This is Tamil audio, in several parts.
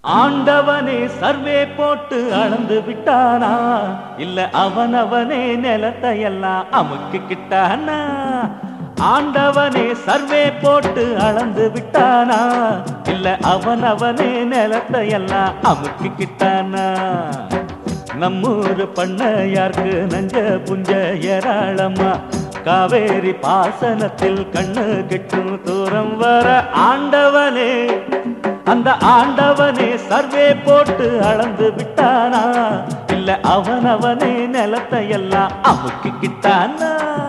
ஆண்டவனே சர்வே போட்டு அளந்து விட்டானா இல்ல அவனவனே நிலத்தை எல்லாம் அமுக்கிக்கிட்டானா ஆண்டவனே சர்வே போட்டு அளந்து விட்டானா இல்ல அவனவனே நிலத்தை எல்லாம் அமுக்கிக்கிட்டானா நம்மூரு பண்ணையார்க்கு நஞ்ச புஞ்ச ஏராளமா காவேரி பாசனத்தில் கண்ணு கெட்டும் தூரம் வர ஆண்டவனே அந்த ஆண்டவனே சர்வே போட்டு அளந்து விட்டானா இல்ல அவனவனே நிலத்தை எல்லாம் அமுக்கிக்கிட்டானா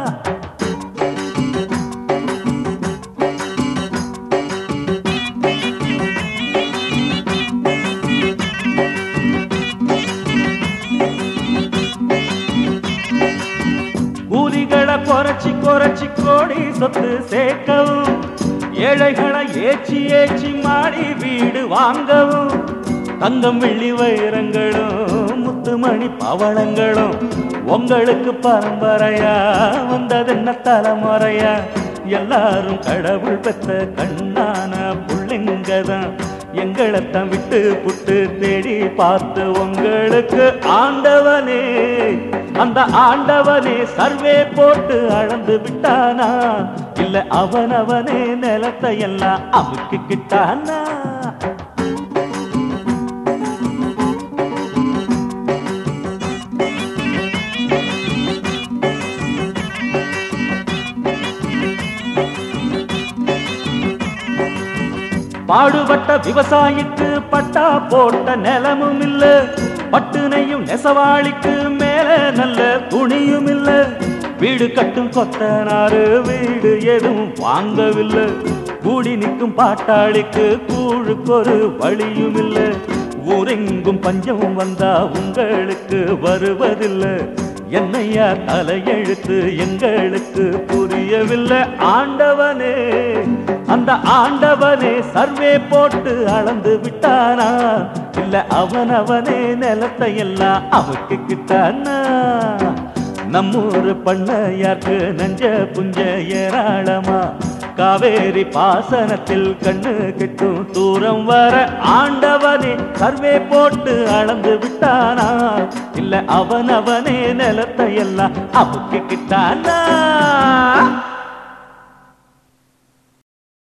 கூலிகளை குறைச்சி குறைச்சி கோடி சொத்து சேர்க்கவும் ஏழைகளை ஏச்சி ஏச்சி மாடி வீடு வாங்கவும் தங்கம் வெள்ளி வைரங்களும் முத்துமணி பவளங்களும் உங்களுக்கு பரம்பரையா வந்ததென்ன தலைமுறையா எல்லாரும் கடவுள் பெற்ற கண்ணான புள்ளிங்கதான் எங்களைத்தான் விட்டு புட்டு தேடி பார்த்து உங்களுக்கு ஆண்டவனே அந்த ஆண்டவனே சர்வே போட்டு அளந்து விட்டானா இல்ல அவனவனே நிலத்தை எல்லாம் அமுக்கிக்கிட்டானா பாடுபட்ட விவசாயிக்கு பட்டா போட்ட நிலமும் இல்ல பட்டுனையும் நெசவாளிக்கு மேல நல்ல துணியும் இல்ல வீடு கட்டும் கொத்தனாரு வீடு எதுவும் வாங்கவில்லை கூடி நிற்கும் பாட்டாளிக்கு கூழுக்கொரு வழியும் இல்ல ஊரெங்கும் பஞ்சம் வந்தா உங்களுக்கு வருவதில்லை என்னையா தலையெழுத்து எங்களுக்கு புரியவில்லை ஆண்டவனே அந்த ஆண்டவனே சர்வே போட்டு அளந்து விட்டானா இல்ல அவனவனே நிலத்தை எல்லாம் அமுக்கிக்கிட்டானா நம்மூரு பண்ணையார்க்கு நஞ்ச புஞ்ச ஏராளமா காவேரி பாசனத்தில் கண்ணு கெட்டும் தூரம் வர ஆண்டவனே சர்வே போட்டு அளந்து விட்டானா இல்ல அவனவனே நிலத்தை எல்லாம் அமுக்கிக்கிட்டானா